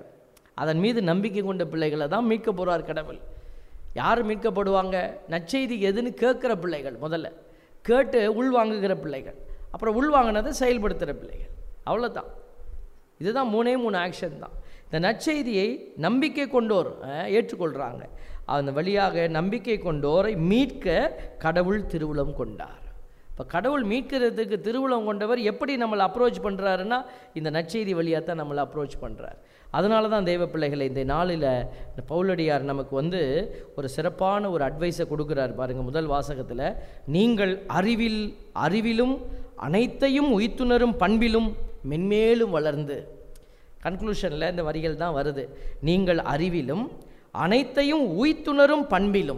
அதன் மீது நம்பிக்கை கொண்ட பிள்ளைகளை தான் மீட்க போகிறார் கடவுள் யார் மீட்கப்படுவாங்க நற்செய்தி எதுன்னு கேட்குற பிள்ளைகள் முதல்ல கேட்டு உள்வாங்குகிற பிள்ளைகள் அப்புறம் உள்வாங்கினதை செயல்படுத்துகிற பிள்ளைகள் அவ்வளோதான் இதுதான் மூணே மூணு ஆக்ஷன் தான் இந்த நற்செய்தியை நம்பிக்கை கொண்டோர் அஹ், ஏற்றுக்கொள்கிறாங்க அந்த வழியாக நம்பிக்கை கொண்டோரை மீட்க கடவுள் திருவுளம் கொண்டார் இப்போ கடவுள் மீட்கிறதுக்கு திருவுளம் கொண்டவர் எப்படி நம்மளை அப்ரோச் பண்ணுறாருன்னா இந்த நற்செய்தி வழியாக தான் நம்மளை அப்ரோச் பண்ணுறார் அதனால தான் தெய்வ பிள்ளைகளை இந்த நாளில் இந்த பவுலடியார் நமக்கு வந்து ஒரு சிறப்பான ஒரு அட்வைஸை கொடுக்குறார் பாருங்கள் முதல் வாசகத்தில் நீங்கள் அறிவில் அறிவிலும் அனைத்தையும் உய்த்துணரும் பண்பிலும் மென்மேலும் வளர்ந்து கன்க்ளூஷனில் இந்த வரிகள் தான் வருது நீங்கள் அறிவிலும் அனைத்தையும் உய்த்துணரும் பண்பிலும்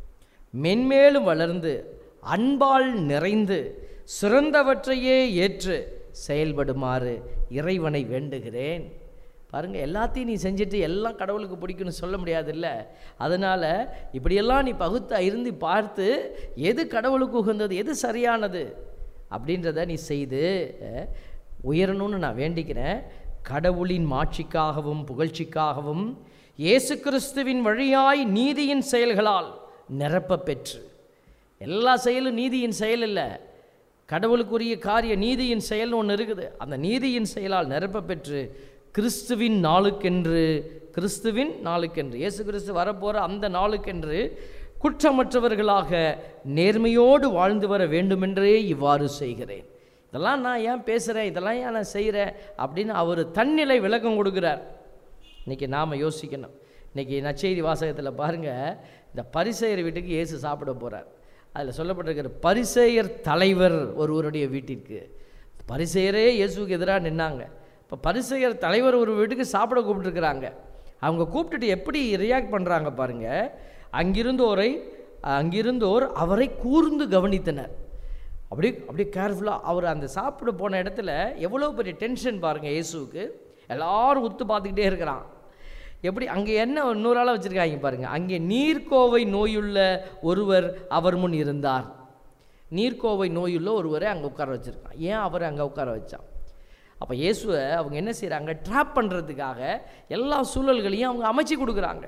மென்மேலும் வளர்ந்து அன்பால் நிறைந்து சிறந்தவற்றையே ஏற்று செயல்படுமாறு இறைவனை வேண்டுகிறேன் பாருங்க எல்லாத்தையும் நீ செஞ்சுட்டு எல்லாம் கடவுளுக்கு பிடிக்கும்னு சொல்ல முடியாதுல்ல அதனால் இப்படியெல்லாம் நீ பகுத்து இருந்து பார்த்து எது கடவுளுக்கு உகந்தது எது சரியானது அப்படின்றத நீ செய்து அஹ், உயரணும்னு நான் வேண்டிக்கிறேன் கடவுளின் மாட்சிக்காகவும் புகழ்ச்சிக்காகவும் இயேசு கிறிஸ்துவின் வழியாய் நீதியின் செயல்களால் நிரப்ப பெற்று எல்லா செயலும் நீதியின் செயல் இல்லை கடவுளுக்குரிய காரிய நீதியின் செயல்னு ஒன்று இருக்குது அந்த நீதியின் செயலால் நிரப்ப பெற்று கிறிஸ்துவின் நாளுக்கென்று கிறிஸ்துவின் நாளுக்கென்று இயேசு கிறிஸ்து வரப்போகிற அந்த நாளுக்கென்று குற்றமற்றவர்களாக நேர்மையோடு வாழ்ந்து வர வேண்டுமென்றே இவ்வாறு செய்கிறேன் இதெல்லாம் நான் ஏன் பேசுகிறேன் இதெல்லாம் ஏன் நான் செய்கிறேன் அப்படின்னு அவர் தன்னிலை விளக்கம் கொடுக்குறார் இன்றைக்கி நாம் யோசிக்கணும் இன்றைக்கி நற்செய்தி வாசகத்தில் பாருங்கள் இந்த பரிசெயர் வீட்டுக்கு இயேசு சாப்பிட போகிறார் அதில் சொல்லப்பட்டிருக்கிற பரிசேயர் தலைவர் ஒருவருடைய வீட்டிற்கு பரிசேயரே இயேசுவுக்கு எதிராக நின்னாங்க இப்போ பரிசேயர் தலைவர் ஒரு வீட்டுக்கு சாப்பிட கூப்பிட்டுருக்குறாங்க அவங்க கூப்பிட்டுட்டு எப்படி ரியாக்ட் பண்ணுறாங்க பாருங்கள் அங்கிருந்தோரை அங்கிருந்தோர் அவரை கூர்ந்து கவனித்தனர் அப்படியே அப்படியே கேர்ஃபுல்லாக அவர் அந்த சாப்பிட போன இடத்துல எவ்வளோ பெரிய டென்ஷன் பாருங்கள் இயேசுவுக்கு எல்லாரும் உத்து பார்த்துக்கிட்டே இருக்கிறான் எப்படி அங்கே என்ன இன்னொரு ஆளாக வச்சுருக்காங்க பாருங்கள் அங்கே நீர்க்கோவை நோயுள்ள ஒருவர் அவர் முன் இருந்தார் நீர்க்கோவை நோயுள்ள ஒருவரை அங்கே உட்கார வச்சுருக்கான் ஏன் அவரை அங்கே உட்கார வச்சான் அப்போ இயேசுவை அவங்க என்ன செய்கிறாங்க ட்ராப் பண்ணுறதுக்காக எல்லா சூழல்களையும் அவங்க அமைச்சு கொடுக்குறாங்க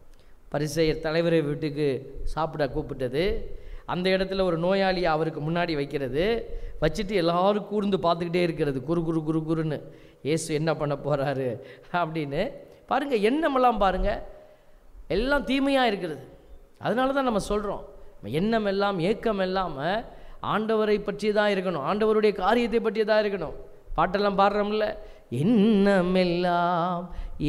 பரிசெயர் தலைவரை வீட்டுக்கு சாப்பிட கூப்பிட்டது அந்த இடத்துல ஒரு நோயாளியை அவருக்கு முன்னாடி வைக்கிறது வச்சுட்டு எல்லாரும் கூர்ந்து பார்த்துக்கிட்டே இருக்கிறது குரு குரு குரு குருன்னு இயேசு என்ன பண்ண போகிறாரு அப்படின்னு பாருங்கள் எண்ணமெல்லாம் பாருங்கள் எல்லாம் தீமையாக இருக்கிறது அதனால தான் நம்ம சொல்கிறோம் எண்ணம் எல்லாம் ஏக்கம் இல்லாமல் ஆண்டவரை பற்றி தான் இருக்கணும் ஆண்டவருடைய காரியத்தை பற்றி தான் இருக்கணும் பாட்டெல்லாம் பாடுறோம்ல எண்ணமெல்லாம்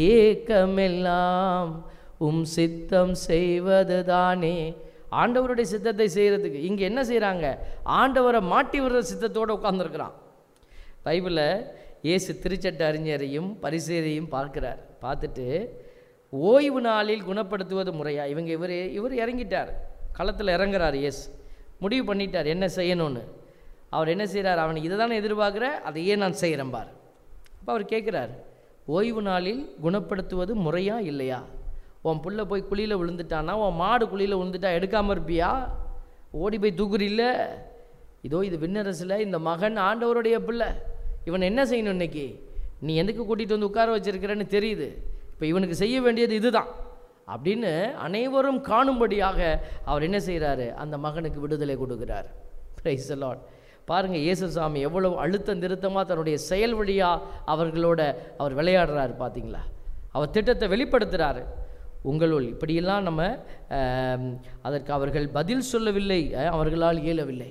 ஏக்கமெல்லாம் உம் சித்தம் செய்வது தானே ஆண்டவருடைய சித்தத்தை செய்கிறதுக்கு இங்கே என்ன செய்கிறாங்க ஆண்டவரை மாட்டி விடுற சித்தத்தோடு உட்காந்துருக்குறான் பைபிளில் இயேசு திருச்சட்ட அறிஞரையும் பரிசேரையும் பார்க்கிறார் பார்த்துட்டு ஓய்வு நாளில் குணப்படுத்துவது முறையா இவங்க இவர் இவர் இறங்கிட்டார் களத்தில் இறங்குறார் இயேசு முடிவு பண்ணிட்டார் என்ன செய்யணும்னு அவர் என்ன செய்கிறார் அவனுக்கு இதை தானே எதிர்பார்க்குற அதையே நான் செய்கிறேன் பார் அப்போ அவர் கேட்குறார் ஓய்வு நாளில் குணப்படுத்துவது முறையா இல்லையா உன் புள்ள போய் குழியில் விழுந்துட்டானா உன் மாடு குழியில் விழுந்துட்டா எடுக்காமல் இருப்பியா ஓடி போய் தூக்குறில்ல இதோ இது விண்ணரசில் இந்த மகன் ஆண்டவருடைய பிள்ளை இவன் என்ன செய்யணும் இன்னைக்கு நீ எதுக்கு கூட்டிகிட்டு வந்து உட்கார வச்சிருக்கிறேன்னு தெரியுது இப்போ இவனுக்கு செய்ய வேண்டியது இதுதான் அப்படின்னு அனைவரும் காணும்படியாக அவர் என்ன செய்கிறாரு அந்த மகனுக்கு விடுதலை கொடுக்குறார் பிரைஸ் லார்ட் பாருங்க இயேசுசாமி எவ்வளவு அழுத்தம் திருத்தமாக தன்னுடைய செயல் வழியாக அவர்களோட அவர் விளையாடுறாரு பார்த்தீங்களா அவர் திட்டத்தை வெளிப்படுத்துகிறாரு உங்களுள் இப்படியெல்லாம் நம்ம ஆம், அதற்கு அவர்கள் பதில் சொல்லவில்லை அஹ், அவர்களால் இயலவில்லை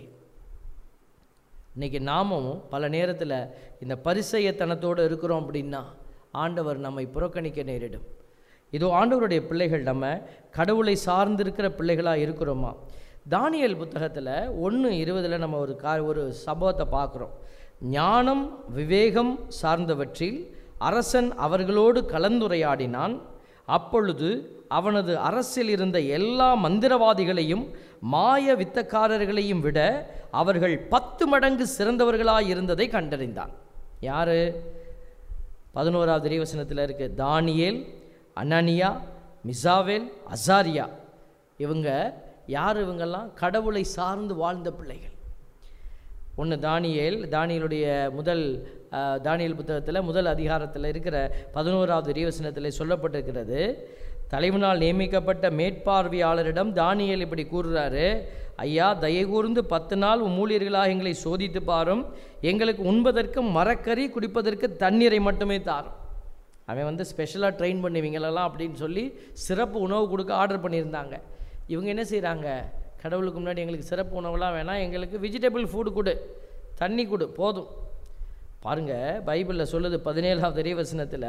இன்னைக்கு நாமும் பல நேரத்தில் இந்த பரிசெயத்தனத்தோடு இருக்கிறோம் அப்படின்னா ஆண்டவர் நம்மை புறக்கணிக்க நேரிடும் இதோ ஆண்டவருடைய பிள்ளைகள் நம்ம கடவுளை சார்ந்திருக்கிற பிள்ளைகளாக இருக்கிறோமா தானியல் புத்தகத்தில் ஒன்று இருபதில் நம்ம ஒரு கா ஒரு சம்பவத்தை பார்க்குறோம் ஞானம் விவேகம் சார்ந்தவற்றில் அரசன் அவர்களோடு கலந்துரையாடினான் அப்பொழுது அவனது அரசில் இருந்த எல்லா மந்திரவாதிகளையும் மாய வித்தக்காரர்களையும் விட அவர்கள் பத்து மடங்கு சிறந்தவர்களாய் இருந்ததை கண்டறிந்தான் யாரு பதினோராவது இறைவசனத்தில் இருக்கு தானியேல் அனனியா மிசாவேல் அசாரியா இவங்க யார் இவங்கெல்லாம் கடவுளை சார்ந்து வாழ்ந்த பிள்ளைகள் ஒன்று தானியேல் தானியலுடைய முதல் அஹ், தானியேல் புத்தகத்தில் முதல் அதிகாரத்தில் இருக்கிற பதினோராவது இறைவசனத்தில் சொல்லப்பட்டிருக்கிறது தலைவனால் நியமிக்கப்பட்ட மேற்பார்வையாளரிடம் தானியேல் இப்படி கூறுறாரு ஐயா தயை கூர்ந்து பத்து நாள் உம் ஊழியர்களாக எங்களை சோதித்து பாரும் எங்களுக்கு உண்பதற்கு மரக்கறி குடிப்பதற்கு தண்ணீரை மட்டுமே தாரும் அவன் வந்து ஸ்பெஷலாக ட்ரெயின் பண்ணுவீங்களெல்லாம் அப்படின்னு சொல்லி சிறப்பு உணவு கொடுக்க ஆர்டர் பண்ணியிருந்தாங்க இவங்க என்ன செய்கிறாங்க கடவுளுக்கு முன்னாடி எங்களுக்கு சிறப்பு உணவுலாம் வேணாம் எங்களுக்கு வெஜிடபிள் ஃபுட் கொடு தண்ணி கொடு போதும் பாருங்க பைபிளில் சொல்லுது பதினேழாவது இறைவசனத்தில்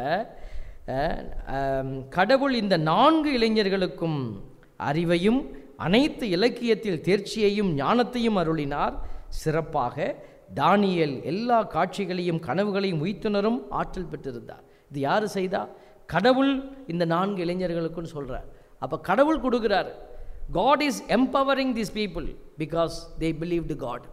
கடவுள் இந்த நான்கு இளைஞர்களுக்கும் அறிவையும் அனைத்து இலக்கியத்தில் தேர்ச்சியையும் ஞானத்தையும் அருளினார் சிறப்பாக தானியேல் எல்லா காட்சிகளையும் கனவுகளையும் உய்த்துணரும் ஆற்றல் பெற்றிருந்தார் இது யார் செய்தா கடவுள் இந்த நான்கு இளைஞர்களுக்குன்னு சொல்கிறார் அப்போ கடவுள் கொடுக்குறாரு God is empowering this people because they believed God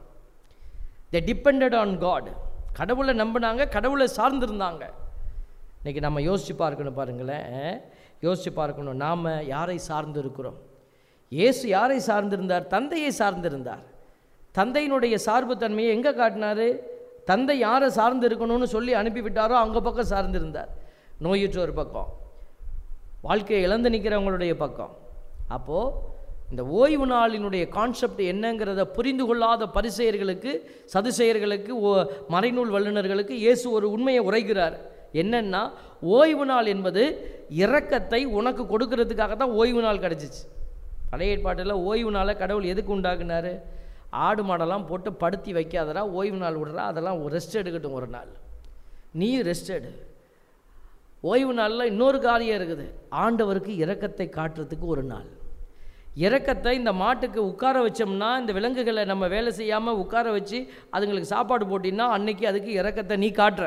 they depended on God கடவுளை நம்பினாங்க கடவுளை சார்ந்திருந்தாங்க இன்னைக்கு நம்ம யோசித்து பார்க்கணும் பாருங்களேன் யோசித்து பார்க்கணும் நாம் யாரை சார்ந்து இருக்கிறோம் இயேசு யாரை சார்ந்திருந்தார் தந்தையை சார்ந்திருந்தார் தந்தையினுடைய சார்பு தன்மையை எங்கே காட்டினாரு தந்தை யாரை சார்ந்து இருக்கணும்னு சொல்லி அனுப்பிவிட்டாரோ அங்கே பக்கம் சார்ந்திருந்தார் நோயுற்ற ஒரு பக்கம் வாழ்க்கையை இழந்து நிற்கிறவங்களுடைய பக்கம் அப்போது இந்த ஓய்வு நாளினுடைய கான்செப்ட் என்னங்கிறத புரிந்து கொள்ளாத பரிசெயர்களுக்கு சதுசெயர்களுக்கு ஓ மறைநூல் வல்லுநர்களுக்கு இயேசு ஒரு உண்மையை உரைக்கிறார் என்னன்னா ஓய்வு நாள் என்பது இரக்கத்தை உனக்கு கொடுக்கறதுக்காக தான் ஓய்வு நாள் கிடச்சிச்சு பழைய ஏற்பாட்டில் ஓய்வு நாளை கடவுள் எதுக்கு உண்டாக்குனாரு ஆடு மாடெல்லாம் போட்டு படுத்தி வைக்காதடா ஓய்வு நாள் விடுறா அதெல்லாம் ரெஸ்ட் எடுக்கட்டும் ஒரு நாள் நீ ரெஸ்ட் எடு ஓய்வு நாளில் இன்னொரு காரியம் இருக்குது ஆண்டவருக்கு இரக்கத்தை காட்டுறதுக்கு ஒரு நாள் இரக்கத்தை இந்த மாட்டுக்கு உட்கார வச்சோம்னா இந்த விலங்குகளை நம்ம வேலை செய்யாமல் உட்கார வச்சு அதுங்களுக்கு சாப்பாடு போட்டின்னா அன்னைக்கு அதுக்கு இரக்கத்தை நீ காட்டுற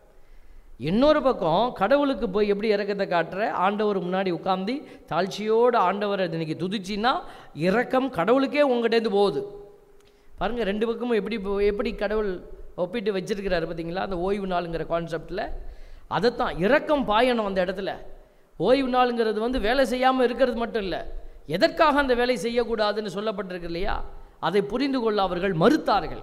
இன்னொரு பக்கம் கடவுளுக்கு போய் எப்படி இறக்கத்தை காட்டுற ஆண்டவர் முன்னாடி உட்கார்ந்து தாழ்ச்சியோடு ஆண்டவரை இன்னைக்கு துதிச்சின்னா இரக்கம் கடவுளுக்கே உங்கள்கிட்டேருந்து போகுது பாருங்கள் ரெண்டு பக்கமும் எப்படி போ- எப்படி கடவுள் ஒப்பிட்டு வச்சிருக்கிறாரு பார்த்தீங்களா அந்த ஓய்வு நாளுங்கிற கான்செப்டில் அதைத்தான் இரக்கம் பாயணும் அந்த இடத்துல ஓய்வு நாளுங்கிறது வந்து வேலை செய்யாமல் இருக்கிறது மட்டும் இல்லை எதற்காக அந்த வேலை செய்யக்கூடாதுன்னு சொல்லப்பட்டிருக்கு இல்லையா அதை புரிந்து கொள்ள அவர்கள் மறுத்தார்கள்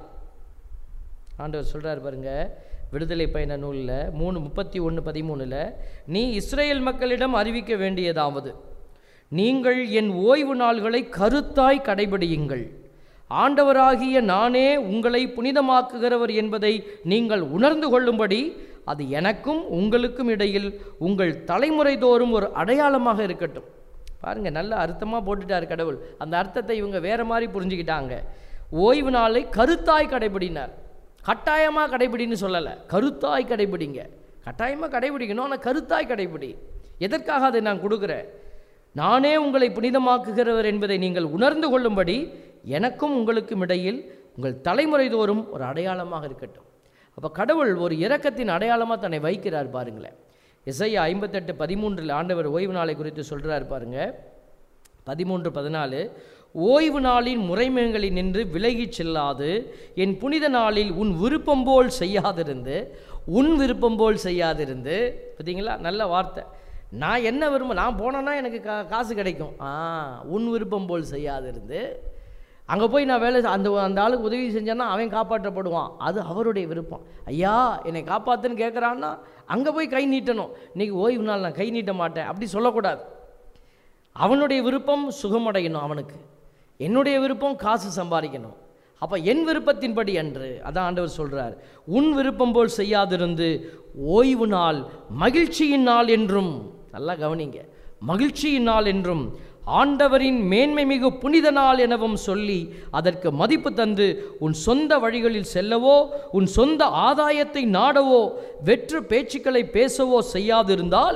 ஆண்டவர் சொல்றார் பாருங்க விடுதலை பயண நூலில் மூணு முப்பத்தி ஒன்று பதிமூணில் நீ இஸ்ரேல் மக்களிடம் அறிவிக்க வேண்டியதாவது நீங்கள் என் ஓய்வு நாள்களை கருத்தாய் கடைபிடியுங்கள் ஆண்டவராகிய நானே உங்களை புனிதமாக்குகிறவர் என்பதை நீங்கள் உணர்ந்து கொள்ளும்படி அது எனக்கும் உங்களுக்கும் இடையில் உங்கள் தலைமுறை தோறும் ஒரு அடையாளமாக இருக்கட்டும் பாருங்க நல்ல அர்த்தமாக போட்டுட்டார் கடவுள் அந்த அர்த்தத்தை இவங்க வேற மாதிரி புரிஞ்சுக்கிட்டாங்க ஓய்வு நாளை கருத்தாய் கடைபிடினார் கட்டாயமாக கடைபிடின்னு சொல்லலை கருத்தாய் கடைபிடிங்க கட்டாயமாக கடைபிடிக்கணும் ஆனால் கருத்தாய் கடைபிடி எதற்காக அதை நான் கொடுக்குறேன் நானே உங்களை புனிதமாக்குகிறவர் என்பதை நீங்கள் உணர்ந்து கொள்ளும்படி எனக்கும் உங்களுக்கும் இடையில் உங்கள் தலைமுறை தோறும் ஒரு அடையாளமாக இருக்கட்டும் அப்போ கடவுள் ஒரு இரக்கத்தின் அடையாளமாக தன்னை வைக்கிறார் பாருங்களேன் இசையா ஐம்பத்தெட்டு பதிமூன்றில் ஆண்டவர் ஓய்வு நாளை குறித்து சொல்கிறார் பாருங்க பதிமூன்று பதினாலு ஓய்வு நாளின் முறைமைகளில் நின்று விலகிச் செல்லாது என் புனித நாளில் உன் விருப்பம் போல் செய்யாதிருந்து உன் விருப்பம் போல் செய்யாதிருந்து பார்த்தீங்களா நல்ல வார்த்தை நான் என்ன விரும்ப நான் போனேன்னா எனக்கு கா காசு கிடைக்கும் ஆ உன் விருப்பம் போல் செய்யாதிருந்து அங்கே போய் நான் வேலை செ- அந்த அந்த ஆளுக்கு உதவி செஞ்சேன்னா அவன் காப்பாற்றப்படுவான் அது அவருடைய விருப்பம் ஐயா என்னை காப்பாத்துன்னு கேட்குறான்னா அங்கே போய் கை நீட்டணும் இன்னைக்கு ஓய்வு நாள் நான் கை நீட்ட மாட்டேன் அப்படி சொல்லக்கூடாது அவனுடைய விருப்பம் சுகமடையணும் அவனுக்கு என்னுடைய விருப்பம் காசு சம்பாதிக்கணும் அப்போ என் விருப்பத்தின்படி அன்று அதான் ஆண்டவர் சொல்றார் உன் விருப்பம் போல் செய்யாதிருந்து ஓய்வு நாள் மகிழ்ச்சியின் நாள் என்றும் நல்லா கவனிங்க மகிழ்ச்சியின் நாள் என்றும் ஆண்டவரின் மேன்மை மிகு புனித நாள் எனவும் சொல்லி அதற்கு மதிப்பு தந்து உன் சொந்த வழிகளில் செல்லவோ உன் சொந்த ஆதாயத்தை நாடவோ வெற்று பேச்சுக்களை பேசவோ செய்யாதிருந்தால்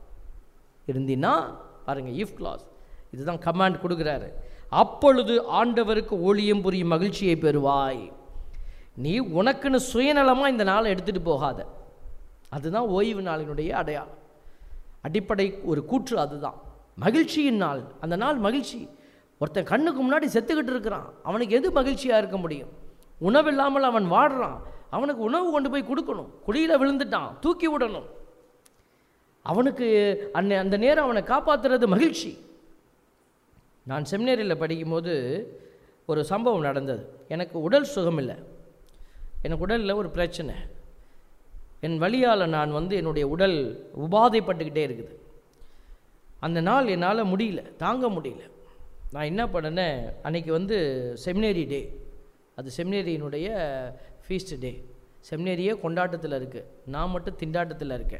இருந்தினா பாருங்க இஃப் கிளாஸ் இதுதான் கமாண்ட் கொடுக்குறாரு அப்பொழுது ஆண்டவருக்கு ஒளியும் புரியும் மகிழ்ச்சியை பெறுவாய் நீ உனக்குன்னு சுயநலமாக இந்த நாளை எடுத்துகிட்டு போகாத அதுதான் ஓய்வு நாளினுடைய அடையாளம் அடிப்படை ஒரு கூற்று அதுதான் மகிழ்ச்சியின் நாள் அந்த நாள் மகிழ்ச்சி ஒருத்தன் கண்ணுக்கு முன்னாடி செத்துக்கிட்டு இருக்கிறான் அவனுக்கு எது மகிழ்ச்சியாக இருக்க முடியும் உணவு இல்லாமல் அவன் வாடுறான் அவனுக்கு உணவு கொண்டு போய் கொடுக்கணும் குழியில் விழுந்துட்டான் தூக்கி விடணும் அவனுக்கு அன்னை அந்த நேரம் அவனை காப்பாற்றுறது மகிழ்ச்சி நான் செமினரியில் படிக்கும்போது ஒரு சம்பவம் நடந்தது எனக்கு உடல் சுகம் இல்லை எனக்கு உடலில் ஒரு பிரச்சனை என் வழியால் நான் வந்து என்னுடைய உடல் உபாதைப்பட்டுக்கிட்டே இருக்குது அந்த நாள் என்னால் முடியல தாங்க முடியல நான் என்ன பண்ணினேன் அன்னைக்கு வந்து செமினரி டே அது செமினரியினுடைய ஃபீஸ்ட் டே செமினரியே கொண்டாட்டத்தில் இருக்குது நான் மட்டும் திண்டாட்டத்தில் இருக்கேன்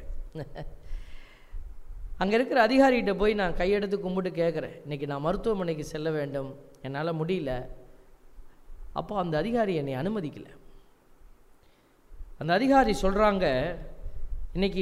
அங்கே இருக்கிற அதிகாரிகிட்ட போய் நான் கையெடுத்து கும்பிட்டு கேட்குறேன் இன்றைக்கி நான் மருத்துவமனைக்கு செல்ல வேண்டும் என்னால் முடியல அப்போ அந்த அதிகாரி என்னை அனுமதிக்கலை அந்த அதிகாரி சொல்கிறாங்க இன்னைக்கு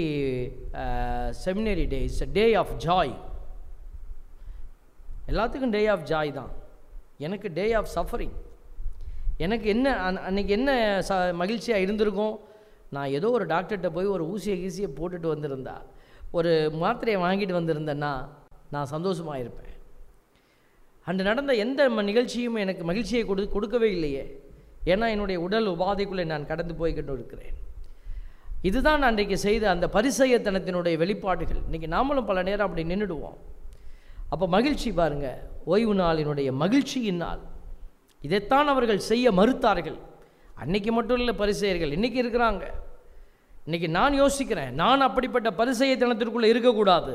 seminary day it's a day of joy எல்லாத்துக்கும் டே ஆஃப் ஜாய் தான் எனக்கு டே ஆஃப் சஃபரிங் எனக்கு என்ன அன் அன்னைக்கு என்ன ச மகிழ்ச்சியாக இருந்திருக்கும் நான் ஏதோ ஒரு டாக்டர்கிட்ட போய் ஒரு ஊசியை கீசியை போட்டுட்டு வந்திருந்தா ஒரு மாத்திரையை வாங்கிட்டு வந்திருந்தேன்னா நான் சந்தோஷமாக இருப்பேன் அன்று நடந்த எந்த ம- நிகழ்ச்சியும் எனக்கு மகிழ்ச்சியை கொடு கொடுக்கவே இல்லையே ஏன்னா என்னுடைய உடல் உபாதைக்குள்ளே நான் கடந்து போய்கிட்டு இருக்கிறேன் இதுதான் நான் அன்றைக்கு செய்த அந்த பரிசயத்தனத்தினுடைய வெளிப்பாடுகள் இன்றைக்கி நாமளும் பல நேரம் அப்படி நின்றுடுவோம் அப்போ மகிழ்ச்சி பாருங்க ஓய்வு நாளினுடைய மகிழ்ச்சியின் நாள் இதைத்தான் அவர்கள் செய்ய மறுத்தார்கள் அன்னைக்கு மட்டும் இல்லை பரிசெயர்கள் இன்னைக்கு இருக்கிறாங்க இன்னைக்கு நான் யோசிக்கிறேன் நான் அப்படிப்பட்ட பரிசெயத்தனத்திற்குள்ளே இருக்கக்கூடாது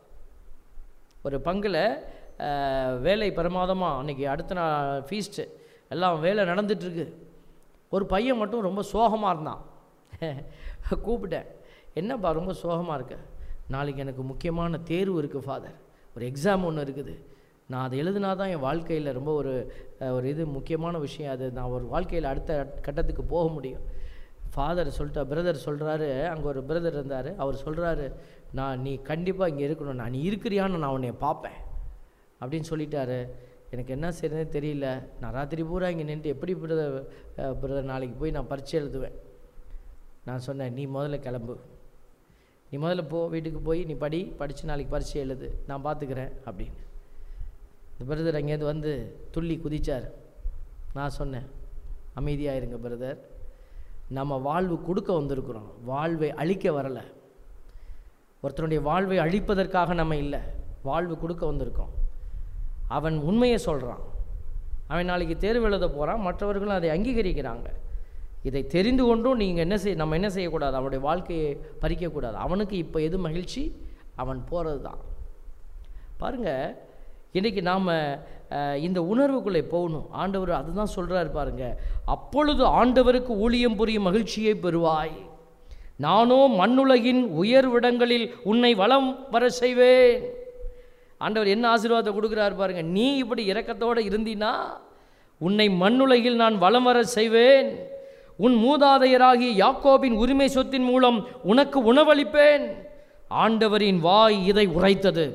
ஒரு பங்கில் அஹ், வேலை பிரமாதமாக அன்றைக்கி அடுத்த நாள் ஃபீஸ்ட்டு எல்லாம் வேலை நடந்துட்டுருக்கு ஒரு பையன் மட்டும் ரொம்ப சோகமாக இருந்தான் கூப்பிட்டேன் என்னப்பா ரொம்ப சோகமாக இருக்க நாளைக்கு எனக்கு முக்கியமான தேர்வு இருக்குது ஃபாதர் ஒரு எக்ஸாம் ஒன்று இருக்குது நான் அதை எழுதினா தான் என் வாழ்க்கையில் ரொம்ப ஒரு அஹ், ஒரு இது முக்கியமான விஷயம் அது நான் ஒரு வாழ்க்கையில் அடுத்த கட்டத்துக்கு போக முடியும் ஃபாதர் சொல்லிட்டா பிரதர் சொல்கிறாரு அங்கே ஒரு பிரதர் இருந்தார் அவர் சொல்கிறாரு நான் நீ கண்டிப்பாக இங்கே இருக்கணும் நான் நீ இருக்கிறியான்னு நான் உன்னை பார்ப்பேன் அப்படின்னு சொல்லிட்டாரு எனக்கு என்ன செய்யறதுனே தெரியல நான் ராத்திரி பூரா இங்கே நின்று எப்படி பிரதர் பிரதர் நாளைக்கு போய் நான் பரீட்சை எழுதுவேன் நான் சொன்னேன் நீ முதல்ல கிளம்பு நீ முதல்ல போ வீட்டுக்கு போய் நீ படி படித்து நாளைக்கு பரீட்சை எழுது நான் பார்த்துக்கிறேன் அப்படின்னு இந்த பிரதர் அங்கேருந்து வந்து துள்ளி குதிச்சார் நான் சொன்னேன் அமைதியாக இருங்க பிரதர் நம்ம வாழ்வு கொடுக்க வந்திருக்கிறோம் வாழ்வை அழிக்க வரலை ஒருத்தனுடைய வாழ்வை அழிப்பதற்காக நம்ம இல்லை வாழ்வு கொடுக்க வந்திருக்கோம் அவன் உண்மையை சொல்கிறான் அவன் நாளைக்கு தேர்வு எழுத போகிறான் மற்றவர்களும் அதை அங்கீகரிக்கிறாங்க இதை தெரிந்து கொண்டும் நீங்கள் என்ன செய்ய நம்ம என்ன செய்யக்கூடாது அவனுடைய வாழ்க்கையை பறிக்கக்கூடாது அவனுக்கு இப்போ எது மகிழ்ச்சி அவன் போகிறது தான் பாருங்கள் இன்றைக்கி நாம் இந்த உணர்வுக்குள்ளே போகணும் ஆண்டவர் அதுதான் சொல்கிறாரு பாருங்க அப்பொழுது ஆண்டவருக்கு ஊழியம் புரியும் மகிழ்ச்சியை பெறுவாய் நானோ மண்ணுலகின் உயர்விடங்களில் உன்னை வலம் வர செய்வேன் ஆண்டவர் என்ன ஆசீர்வாதத்தை கொடுக்குறாரு பாருங்க நீ இப்படி இரக்கத்தோடு இருந்தீனா உன்னை மண்ணுலகில் நான் வலம் வர செய்வேன் உன் மூதாதையராகிய யாக்கோபின் உரிமை சொத்தின் மூலம் உனக்கு உணவளிப்பேன் ஆண்டவரின் வாய் இதை உரைத்தது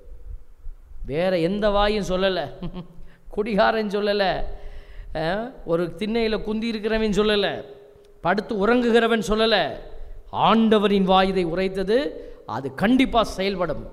வேற எந்த வாயும் சொல்லலை குடிகாரன் சொல்லலை அஹ், ஒரு திண்ணையில் குந்தி இருக்கிறவன் சொல்லலை படுத்து உறங்குகிறவன் சொல்லலை ஆண்டவரின் வாய் இதை உரைத்தது அது கண்டிப்பாக செயல்படும்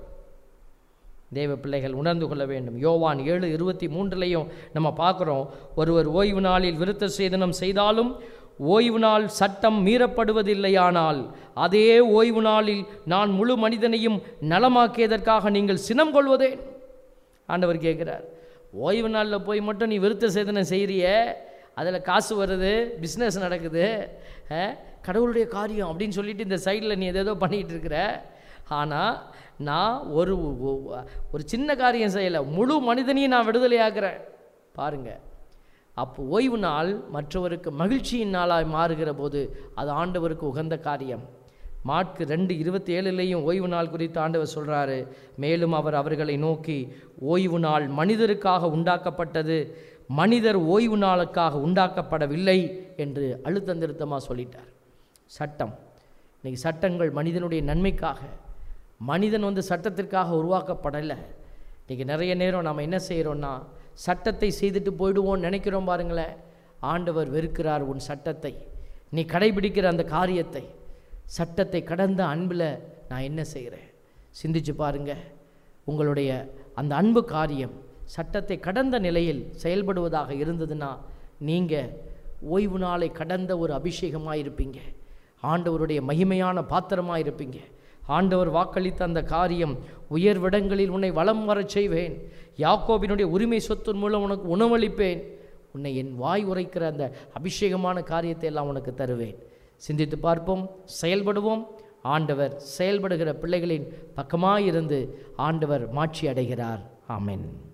தேவ பிள்ளைகள் உணர்ந்து கொள்ள வேண்டும் யோவான் ஏழு இருபத்தி மூன்றுலையும் நம்ம பார்க்குறோம் ஒருவர் ஓய்வு நாளில் விருத்த சேதனம் செய்தாலும் ஓய்வு நாள் சட்டம் மீறப்படுவதில்லையானால் அதே ஓய்வு நாளில் நான் முழு மனிதனையும் நலமாக்கியதற்காக நீங்கள் சினம் கொள்வதேன் ஆண்டவர் கேட்குறார் ஓய்வு நாளில் போய் மட்டும் நீ விருத்த சேதனம் செய்கிறிய அதில் காசு வருது பிஸ்னஸ் நடக்குது அஹ், கடவுளுடைய காரியம் அப்படின்னு சொல்லிட்டு இந்த சைடில் நீ எதேதோ பண்ணிகிட்டு இருக்கிற ஆனால் நான் ஒரு ஒ- ஒரு சின்ன காரியம் செய்யலை முழு மனிதனையும் நான் விடுதலையாக்குறேன் பாருங்க அப்போ ஓய்வு நாள் மற்றவருக்கு மகிழ்ச்சியின் நாளாய் மாறுகிற போது அது ஆண்டவருக்கு உகந்த காரியம் மார்க்கு ரெண்டு இருபத்தி ஏழுலேயும் ஓய்வு நாள் குறித்து ஆண்டவர் சொல்கிறாரு மேலும் அவர் அவர்களை நோக்கி ஓய்வு நாள் மனிதருக்காக உண்டாக்கப்பட்டது மனிதர் ஓய்வு நாளுக்காக உண்டாக்கப்படவில்லை என்று அழுத்தம் திருத்தமாக சொல்லிட்டார் சட்டம் இன்னைக்கு சட்டங்கள் மனிதனுடைய நன்மைக்காக மனிதன் வந்து சட்டத்திற்காக உருவாக்கப்படலை இன்றைக்கி நிறைய நேரம் நம்ம என்ன செய்கிறோன்னா சட்டத்தை செய்துட்டு போயிடுவோம்னு நினைக்கிறோம் பாருங்களேன் ஆண்டவர் வெறுக்கிறார் உன் சட்டத்தை நீ கடைபிடிக்கிற அந்த காரியத்தை சட்டத்தை கடந்த அன்பில் நான் என்ன செய்கிறேன் சிந்திச்சு பாருங்க உங்களுடைய அந்த அன்பு காரியம் சட்டத்தை கடந்த நிலையில் செயல்படுவதாக இருந்ததுன்னா நீங்கள் ஓய்வு நாளை கடந்த ஒரு அபிஷேகமாக இருப்பீங்க ஆண்டவருடைய மகிமையான பாத்திரமாக இருப்பீங்க ஆண்டவர் வாக்களித்த அந்த காரியம் உயர்விடங்களில் உன்னை வலம் வரச் செய்வேன் யாக்கோபினுடைய உரிமை சொத்தின் மூலம் உனக்கு உணவளிப்பேன் உன்னை என் வாய் உரைக்கிற அந்த அபிஷேகமான காரியத்தை எல்லாம் உனக்கு தருவேன் சிந்தித்து பார்ப்போம் செயல்படுவோம் ஆண்டவர் செயல்படுகிற பிள்ளைகளின் பக்கமாயிருந்து ஆண்டவர் மாட்சி அடைகிறார் ஆமென்